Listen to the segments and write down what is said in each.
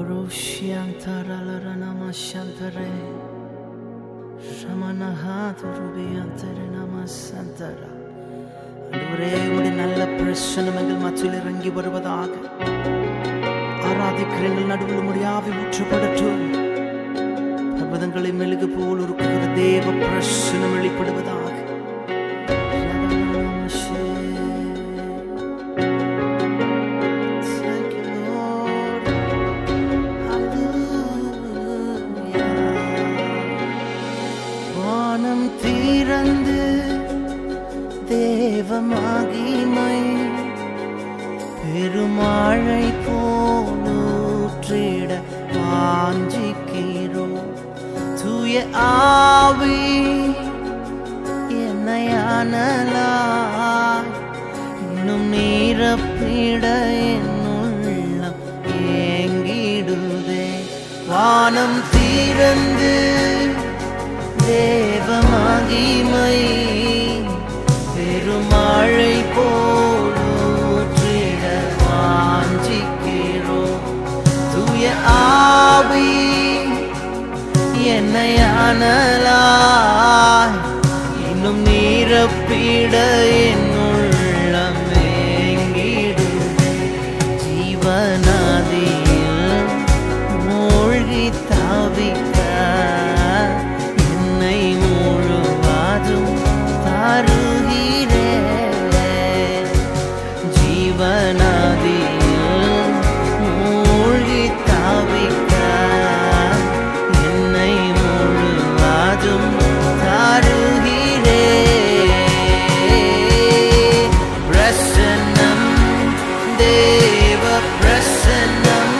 Rushiantaralaranamashantere Ramanahadurubiyantere namasantara ஆண்டவரே உடைய நல்ல பிரசனம் எங்கள் மத்தியில் இறங்கி வருவதாக ஆராதிக்கிற எங்கள் நடுவில் முடியாவி ஊற்றப்படட்டும் பர்வதங்களை மெழுகு போல் இருக்கிற தேவ பிரசனம் வெளிப்படுவதாக Thank you, Lord. Hallelujah. வானம் தீரந்து தேவ மகிமை பெருமாழை போலூற்றிட வாஞ்சிக்கிறோம் தூய ஆவி என்னை அனலாய் இன்னும் நீரப்பிட என்னுள்ளம் ஏங்கிடுதே வானம் தீரந்து தேவ மகிமை பெருமழை போலூற்றிட வாஞ்சிக்கிறோம் தூய ஆவி என்னை அனலாய் இன்னும் நீரப்பிட என்னுள்ளம் ஏங்கிடுதே ஜீவநதியில் மூழ்கி தவிக்க என்னை முழுவதும் தருகிறேன் ஜீவநதியில் மூழ்கி தவிக்க என்னை முழுவதும் தருகிறேன் பிரசன்னம் தேவ பிரசன்னம்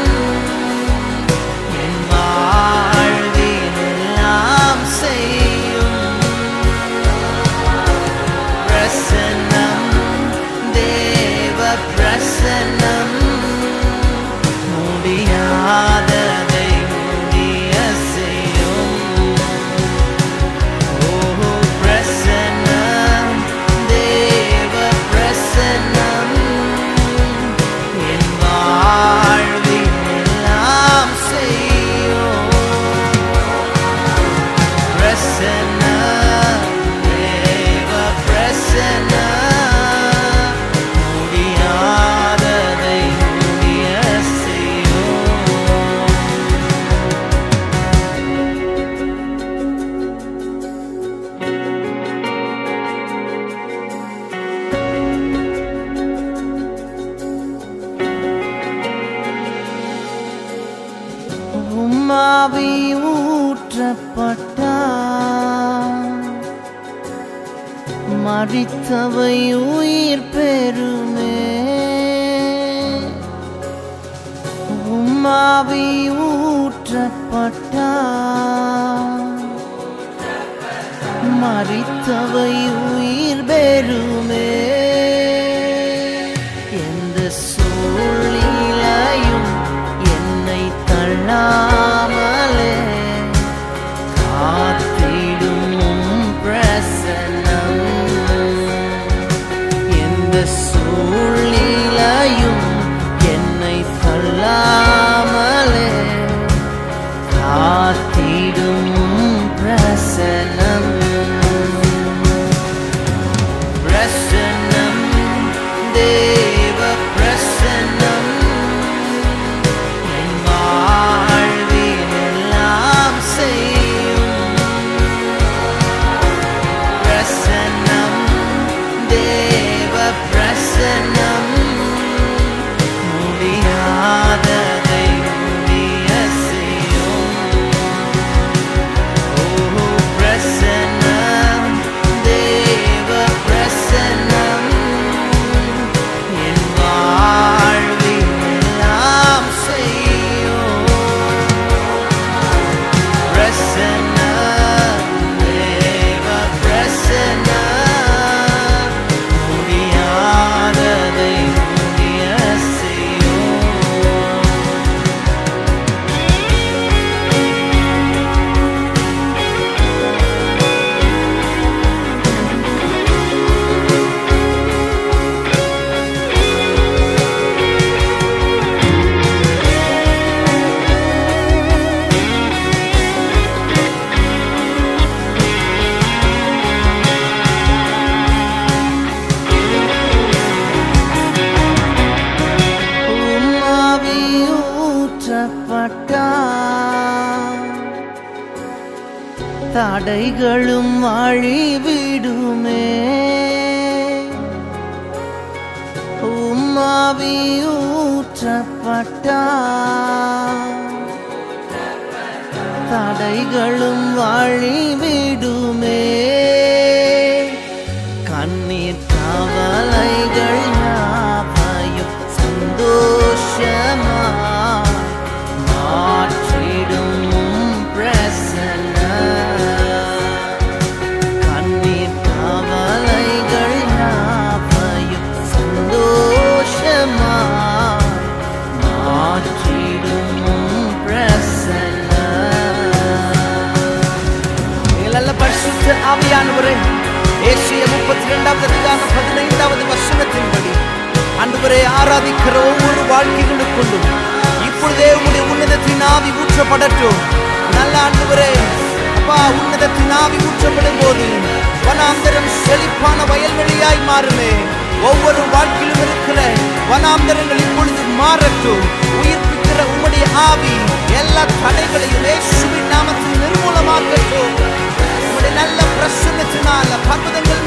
என் வாழ்விலெல்லாம் செய்யும் பிரசன்னம் தேவ பிரசன்னம் முடியாததை முடிய செய்யும் ஓ பிரசன்னம் தேவ பிரசன்னம் என் வாழ்வில் எல்லாம் செய்யும் பிரசன்ன தேவ பிரசன்ன முடியாததை முடிய செய்யும் உம்மாவி ஊற்றப்பட்டா மறித்தவை உயிர் பெறுமே உம்மாவி ஊற்றப்பட்டா மறித்தவை உயிர் பெறுமே எந்த சூழ்நிலையும் என்னை தள்ளாமலே காத்திடும் உம் பிரசன்னம் எந்த சூழ்நிலையும் என்னை தள்ளாமலே காத்திடும் உம் பிரசன்னம் பிரசன்னம் தேவ பிரசன்னம் என் வாழ்வில் எல்லாம் செய்யும் பிரசன்னம் தேவ பிரசன்னம் தடைகளும் வழிவிடுமே உம்மாவி ஊற்றப்பட்டா தடைகளும் வழிவிடுமே கண்ணீர் கவலைகள் யாவையும் சந்தோஷமா மாற்றிடும் பிரசன்ன கண்ணீர் கவலைகள் யாவையும் சந்தோஷமா மாற்றிடும் பிரசன்ன நீங்கள் நல்ல பரிசுத்த ஆவியானவரே ஏசிய முப்பத்தி இரண்டாவது அதிகாரம் பதினைந்தாவது வசனத்தின்படி அன்றுவரை ஆராதிக்கிற ஒவ்வொரு வாழ்க்கைகளுக்குள்ளும் இப்பொழுதே உங்களுடைய உன்னதத்தின் ஆவி ஊற்றப்படட்டும் நல்ல ஆண்டவரே அப்பா உன்னதத்தின் ஆவி ஊற்றப்படும் போது வனாந்தரம் செழிப்பான வயல்வெளியாய் மாறுமே ஒவ்வொரு வாழ்க்கையிலும் இருக்கிற வனாந்தரங்கள் இப்பொழுது மாறட்டும் உயிர்ப்பிக்கிற உம்முடைய ஆவி எல்லா தடைகளையும் இயேசுவின் நாமத்தில் நிர்மூலமாக்கட்டும் உம்முடைய நல்ல பிரசன்னத்தினால பர்வதங்கள்